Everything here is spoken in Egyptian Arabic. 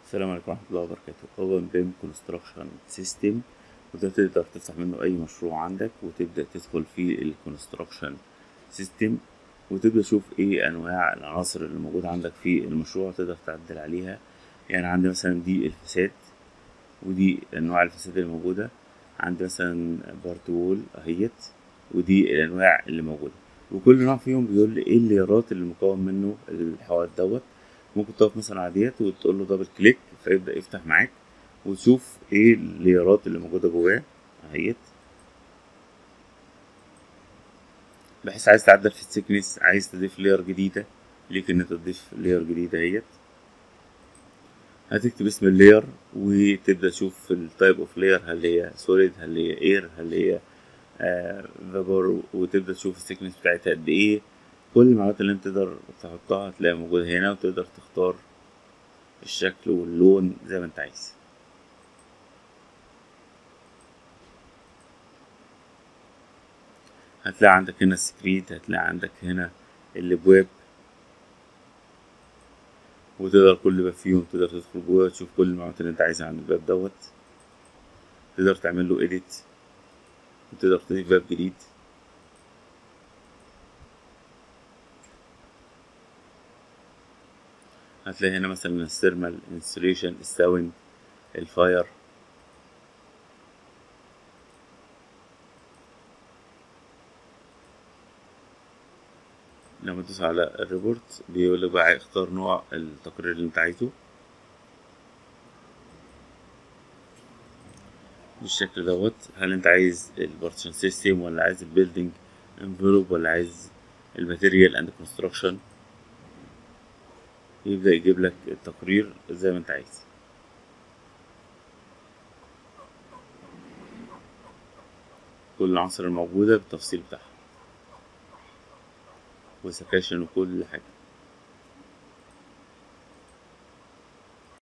السلام عليكم ورحمة الله وبركاته هو بيم كونستراكشن سيستم وده تقدر تفتح منه أي مشروع عندك وتبدأ تدخل في الكونستراكشن سيستم وتبدأ تشوف ايه أنواع العناصر اللي موجودة عندك في المشروع تقدر تعدل عليها يعني عندي مثلا دي الفساد ودي أنواع الفساد اللي موجودة عندي مثلا بارت وول أهيت ودي الأنواع اللي موجودة وكل نوع فيهم بيقول لي ايه الليرات اللي مكون منه الحوائط دوت ممكن تقف مثلا على ديت وتقول له دبل كليك فيبدأ يفتح معاك وتشوف ايه الليرات اللي موجودة جواه اهيت بحيث عايز تعدل في السيكنس عايز تضيف لير جديدة ليك ان انت تضيف لير جديدة اهيت هتكتب اسم اللير وتبدأ تشوف التايب اوف لير هل هي سوليد هل هي اير هل هي فابور وتبدأ تشوف السيكنس بتاعتها قد ايه كل المعلومات اللي انت تقدر تحطها هتلاقيها موجودة هنا وتقدر تختار الشكل واللون زي ما انت عايز هتلاقي عندك هنا السكريت هتلاقي عندك هنا الابواب وتقدر كل باب فيهم تقدر تدخل جوه تشوف كل المعلومات اللي انت عايزها عن الباب دوت تقدر تعمل له edit وتقدر تضيف باب جديد هتلاقي هنا مثلا الثيرمال انسوليشن الساوند الفاير لما تدوس على الريبورت بيقول لك بقى اختار نوع التقرير اللي انت عايزه بالشكل دوت هل انت عايز البارتيشن سيستم ولا عايز البيلدينج انفلوب ولا عايز الماتيريال اند كونستراكشن يبدأ يجيب لك التقرير زي ما انت عايز كل العناصر الموجودة بالتفصيل بتاعها وسكاشن وكل حاجة